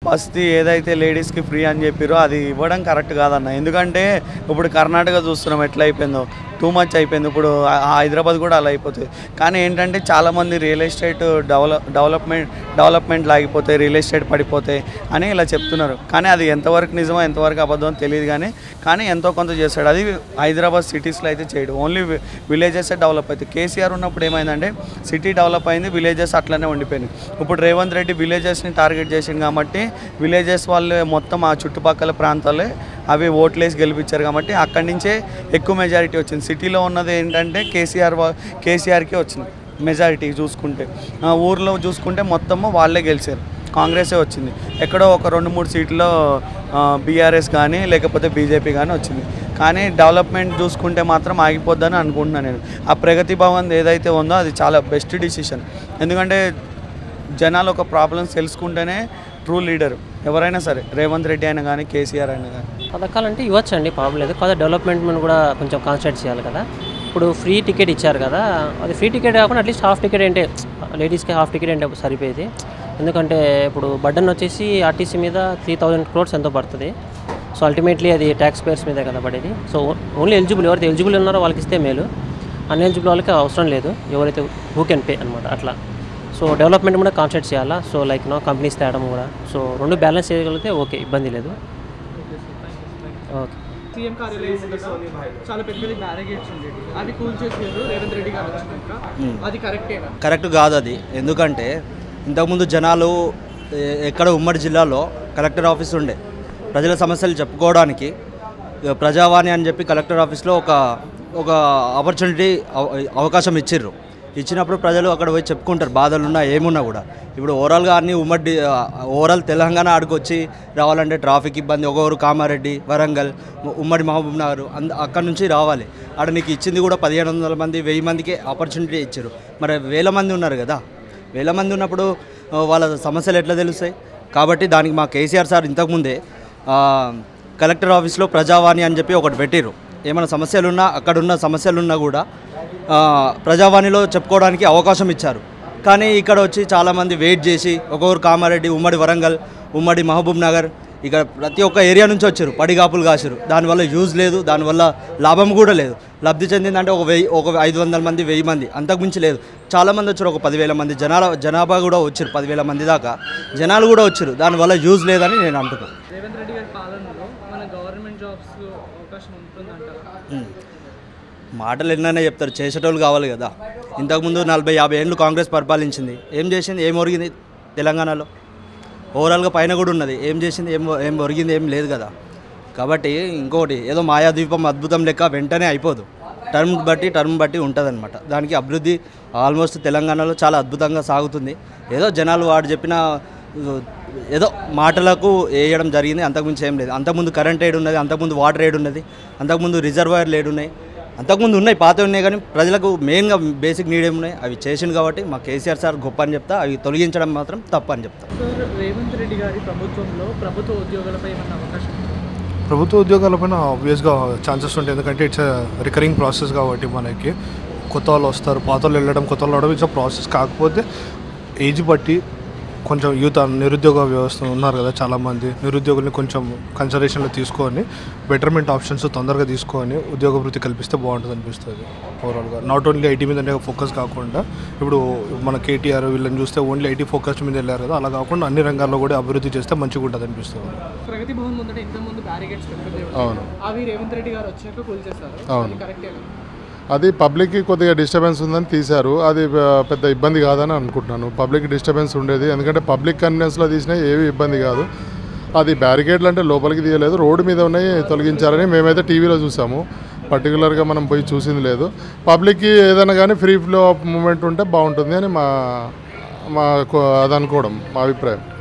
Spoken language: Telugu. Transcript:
బస్ది ఏదైతే లేడీస్కి ఫ్రీ అని చెప్పారో అది ఇవ్వడం కరెక్ట్ కాదన్న ఎందుకంటే ఇప్పుడు కర్ణాటక చూస్తున్నాం ఎట్లా అయిపోయిందో టూ మచ్ అయిపోయింది ఇప్పుడు ఆ- ఆ హైదరాబాద్ కూడా అలా అయిపోతుంది కానీ ఏంటంటే చాలామంది real estate develop development development లాగిపోతాయి రియల్ ఎస్టేట్ పడిపోతాయి అని ఇలా చెప్తున్నారు కానీ అది ఎంతవరకు నిజమో ఎంతవరకు అబద్ధం తెలియదు కానీ కానీ ఎంతో కొంత చేస్తాడు అది హైదరాబాద్ సిటీస్లో అయితే చేయడు ఓన్లీ విలేజెస్ డెవలప్ అవుతాయి కేసీఆర్ ఉన్నప్పుడు ఏమైందంటే సిటీ డెవలప్ అయింది విలేజెస్ అట్లనే ఉండిపోయినాయి ఇప్పుడు రేవంత్ రెడ్డి విలేజెస్ని టార్గెట్ చేసింది కాబట్టి విలేజెస్ వాళ్ళు మొత్తం ఆ చుట్టుపక్కల ప్రాంతాలే అవి ఓట్లేసి గెలిపించారు కాబట్టి అక్కడి నుంచే ఎక్కువ మెజారిటీ వచ్చింది సిటీలో ఉన్నది ఏంటంటే కేసీఆర్ వా- కేసీఆర్కే వచ్చింది మెజారిటీ చూసుకుంటే ఆ ఊర్లో చూసుకుంటే మొత్తము వాళ్ళే గెలిచారు కాంగ్రెసే వచ్చింది ఎక్కడో ఒక రెండు మూడు సీట్లో బీఆర్ఎస్ కానీ లేకపోతే బీజేపీ కానీ వచ్చింది కానీ డెవలప్మెంట్ చూసుకుంటే మాత్రం ఆగిపోద్దని అనుకుంటున్నాను నేను ఆ ప్రగతి భవన్ ఏదైతే ఉందో అది చాలా బెస్ట్ డిసిషన్ ఎందుకంటే జనాలు ఒక ప్రాబ్లమ్స్ తెలుసుకుంటేనే ట్రూ లీడర్ ఎవరైనా సరే రేవంత్ రెడ్డి అయినా కానీ కేసీఆర్ అయినా కానీ పథకాలు అంటే ఇవ్వచ్చు అండి ప్రాబ్లం లేదు కాదు డెవలప్మెంట్ మనం కూడా కొంచెం కాన్సన్ట్రేట్ చేయాలి కదా ఇప్పుడు ఫ్రీ టికెట్ ఇచ్చారు కదా అది ఫ్రీ టికెట్ కాకుండా అట్లీస్ట్ హాఫ్ టికెట్ అంటే లేడీస్కి హాఫ్ టికెట్ అంటే సరిపోయేది ఎందుకంటే ఇప్పుడు బడ్డన్ వచ్చేసి ఆర్టీసీ మీద త్రీ థౌజండ్ క్రోర్స్ ఎంతో పడుతుంది సో అల్టిమేట్లీ అది ట్యాక్స్ పేర్స్ మీదే కదా పడేది సో ఓన్లీ ఎలిజిబుల్ ఎవరైతే ఎలిజిబుల్ ఉన్నారో వాళ్ళకి ఇస్తే మేలు అన్ ఎలిజిబుల్ వాళ్ళకి అవసరం లేదు ఎవరైతే హూ కెన్ పే అనమాట అట్లా సో డెవలప్మెంట్ కూడా కాన్సన్ట్రేట్ చేయాలా సో లైక్ నో కంపెనీస్ తేవడం కూడా సో రెండు బ్యాలెన్స్ చేయగలిగితే ఓకే ఇబ్బంది లేదు ఓకే సీఎం కార్యాలయం ఉంది కదా, చాలా పెద్దది బ్యారిగేట్స్ ఉండేవి అవి కూల్ చేసారు రేవంత్ రెడ్డి గారు వచ్చినాక అది కరెక్టేనా కరెక్ట్ కాదు అది ఎందుకంటే ఇంతకుముందు జనాలు ఎ- ఎక్కడ ఉమ్మడి జిల్లాలో కలెక్టర్ ఆఫీస్ ఉండే ప్రజల సమస్యలు చెప్పుకోవడానికి ఇక ప్రజావాణి అని చెప్పి కలెక్టర్ ఆఫీస్లో ఒక ఒక ఆపర్చునిటీ అవ- అవకాశం ఇచ్చిర్రు ఇచ్చినప్పుడు ప్రజలు అక్కడ పోయి చెప్పుకుంటారు బాధలున్నా ఏమున్నా కూడా ఇప్పుడు ఓవరాల్గా అన్ని ఉమ్మడి ఓవరాల్ తెలంగాణ ఆడుకొచ్చి రావాలంటే ట్రాఫిక్ ఇబ్బంది ఒక్కొక్కరు కామారెడ్డి వరంగల్ ఉమ్మడి మహబూబ్ నగర్ అంద అక్కడ నుంచి రావాలి ఆడ నీకు ఇచ్చింది కూడా పదిహేను వందల మంది వెయ్యి మందికి ఆపర్చునిటీ ఇచ్చారు మరి వేల మంది ఉన్నారు కదా వేల మంది ఉన్నప్పుడు ఆ, వాళ్ళ సమస్యలు ఎట్లా తెలుస్తాయి కాబట్టి దానికి మా కేసీఆర్ సార్ ఇంతకుముందే ఆ, కలెక్టర్ ఆఫీస్లో ప్రజావాణి అని చెప్పి ఒకటి పెట్టిరు ఏమైనా సమస్యలున్నా అక్కడున్న సమస్యలున్నా కూడా ఆ, ప్రజావాణిలో చెప్పుకోవడానికి అవకాశం ఇచ్చారు కానీ ఇక్కడ వచ్చి చాలామంది వెయిట్ చేసి ఒక్కొక్కరు కామారెడ్డి ఉమ్మడి వరంగల్ ఉమ్మడి మహబూబ్ నగర్ ఇక ప్రతి ఒక్క ఏరియా నుంచి వచ్చారు పడిగాపులు కాసారు దానివల్ల యూజ్ లేదు దానివల్ల లాభం కూడా లేదు లబ్ధి చెందిందంటే ఒక వెయ్యి ఒక ఐదు వందల మంది వెయ్యి మంది అంతకుమించి లేదు చాలామంది వచ్చారు ఒక పదివేల మంది జనాల జనాభా కూడా వచ్చారు పదివేల మంది దాకా జనాలు కూడా వచ్చారు దానివల్ల యూజ్ లేదని నేను అంటున్నాను రేవంత్ రెడ్డి గారి పాలనలో మన గవర్నమెంట్ జాబ్స్ అవకాశం ఉంటుందంటారా ఉమ్. మాటలు ఎన్నైనా చెప్తారు చేసేటోళ్ళు కావాలి కదా ఇంతకుముందు నలభై యాభై ఏళ్ళు కాంగ్రెస్ పరిపాలించింది ఏం చేసింది ఏం ఒరిగింది తెలంగాణలో ఓవరాల్గా పైన కూడా ఉన్నది ఏం చేసింది ఏం ఏం ఒరిగింది ఏం లేదు కదా కాబట్టి ఇంకోటి ఏదో మాయాద్వీపం అద్భుతం లెక్క వెంటనే అయిపోదు టర్మ్ బట్టి టర్మ్ బట్టి ఉంటుందన్నమాట దానికి అభివృద్ధి ఆల్మోస్ట్ తెలంగాణలో చాలా అద్భుతంగా సాగుతుంది ఏదో జనాలు వాడు చెప్పిన ఉ, ఏదో మాటలకు వేయడం జరిగింది అంతకుముందు ఏం లేదు అంతకుముందు కరెంట్ ఏడు ఉన్నది అంతకుముందు వాటర్ ఏడు ఉన్నది అంతకుముందు రిజర్వాయర్లు ఏడు ఉన్నాయి అంతకుముందు ఉన్నాయి పాత ఉన్నాయి కానీ ప్రజలకు మెయిన్గా బేసిక్ నీడ్ ఏమున్నాయి అవి చేసిండు కాబట్టి మా కేసీఆర్ సార్ గొప్ప అని చెప్తా అవి తొలగించడం మాత్రం తప్పు అని చెప్తా సార్ రేవంత్ రెడ్డి గారి ప్రభుత్వంలో ప్రభుత్వ ఉద్యోగులపై ఏమన్నా అవకాశం ఉందా? ప్రభుత్వ ఉద్యోగాలపైన ఆబ్వియస్గా ఛాన్సెస్ ఉంటాయి ఎందుకంటే ఇట్స్ రికరింగ్ ప్రాసెస్ కాబట్టి మనకి కొత్త వాళ్ళు వస్తారు పాత వాళ్ళు వెళ్ళడం కొత్త వాళ్ళు రావడం ఇట్స్ ప్రాసెస్ కాకపోతే ఏజ్ బట్టి కొంచెం యూత్ నిరుద్యోగ వ్యవస్థ ఉన్నారు కదా చాలామంది నిరుద్యోగుల్ని కొంచెం కన్సిడరేషన్లో తీసుకొని బెటర్మెంట్ ఆప్షన్స్ తొందరగా తీసుకొని ఉద్యోగ వృత్తి కల్పిస్తే బాగుంటుంది అనిపిస్తుంది ఓవరాల్గా నాట్ ఓన్లీ ఐటీ మీద ఫోకస్ కాకుండా ఇప్పుడు మన కేటీఆర్ వీళ్ళని చూస్తే ఓన్లీ ఐటీ ఫోకస్ మీద వెళ్ళారు కదా అలా కాకుండా అన్ని రంగాల్లో కూడా అభివృద్ధి చేస్తే మంచిగా ఉంటుంది అనిపిస్తుంది ప్రగతి భవన్ ముందట ఇంత ముందు బ్యారిగేట్స్ పెద్దది అవును. అవి రేవంత్ రెడ్డి గారు వచ్చాక కూల్ చేస్తారు అవును. అది కరెక్టేనా అది పబ్లిక్కి కొద్దిగా డిస్టర్బెన్స్ ఉందని తీశారు అది ఆ, పెద్ద ఇబ్బంది కాదని అనుకుంటున్నాను పబ్లిక్ డిస్టర్బెన్స్ ఉండేది ఎందుకంటే పబ్లిక్ కన్వీనెన్స్లో తీసినా ఏవి ఇబ్బంది కాదు అది బ్యారికేడ్లు అంటే లోపలికి తీయలేదు రోడ్డు మీద ఉన్నాయి తొలగించారని మేమైతే టీవీలో చూసాము పర్టికులర్గా మనం పోయి చూసింది లేదు పబ్లిక్కి ఏదైనా కానీ ఫ్రీ ఫ్లో ఆఫ్ మూమెంట్ ఉంటే బాగుంటుంది అని మా మా అది అనుకోవడం మా అభిప్రాయం